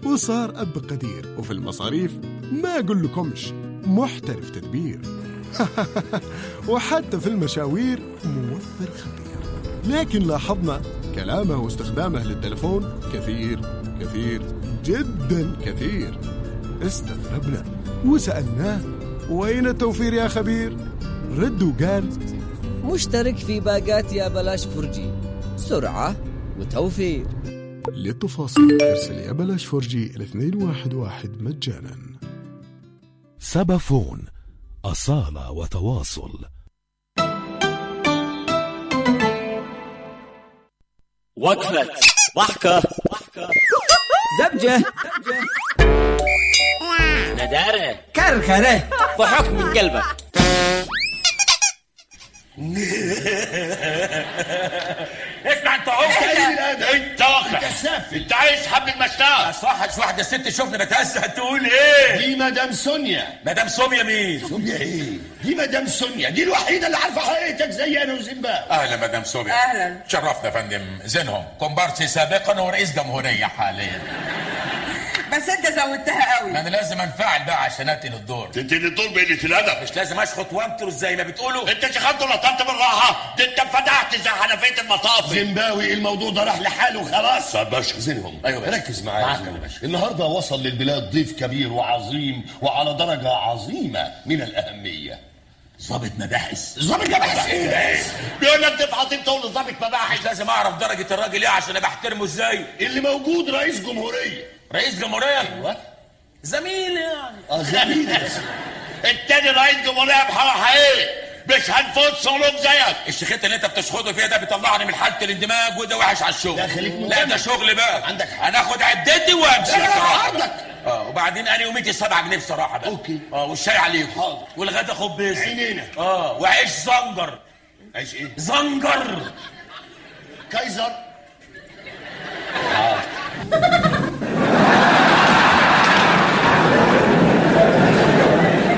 وصار أب قدير وفي المصاريف ما أقول لكمش محترف تدبير وحتى في المشاوير موفر خبير لكن لاحظنا كلامه واستخدامه للتلفون كثير كثير جدا كثير استغربنا وسألناه وين التوفير يا خبير رد وقال مشترك في باقات يا بلاش فرجي سرعة وتوفير للتفاصيل ارسل يا بلاش فرجي إلى 211 مجانا سبافون أصالة وتواصل وقفة ضحكة زبجة ندارة كركرة ضحك من قلبك اسمع انت عمك انت واخد انت عايز حبل المشتاق صح واحدة ست شوفني بتهزأ تقول ايه دي مدام سونيا مدام سوميا مين سونيا ايه دي مدام سونيا دي الوحيده اللي عارفه حقيقتك زي انا وزيمبابوي اهلا مدام سوميا أهلاً. شرفنا يا فندم زينهم كومبارسي سابقا ورئيس جمهورية حاليا بس انت زودتها قوي ما انا لازم انفعل بقى عشان انقل الدور انت اللي طول بقلة الادب مش لازم اشخط وانطر زي ما بتقولوا انت شخدت لطمت بالراحه ده انت فتحت زي حنفيه المطاف زيمباوي الموضوع ده راح لحاله خلاص طب باش زينهم أيوة باشا. ركز معايا معاك يا يا زينهم. باشا. النهارده وصل للبلاد ضيف كبير وعظيم وعلى درجه عظيمه من الاهميه ضابط مباحث ظابط مباحث ايه ده؟ بيقول لك ضيف عظيم تقول له ضابط مباحث مش لازم اعرف درجة الراجل ايه عشان ابقى احترمه ازاي اللي موجود رئيس جمهوريه رئيس جمهورية ايوه زميل يعني اه زميلي التاني رئيس جمهورية بحق ايه مش هنفوت صلوب زيك الشيخات اللي انت بتشخطه فيها ده بيطلعني من حالة الاندماج وده وحش على الشغل لا، خليك لا ده مكمل. شغل بقى عندك حق. انا اخد عدتي وامشي لا، لا، بصراحة عندك. بقى. اه وبعدين انا يوميتي 7 جنيه بصراحة بقى أوكي. اه والشاي عليكم حاضر. والغدا خبز عينينا. اه وعيش زنجر عايش ايه؟ زنجر كايزر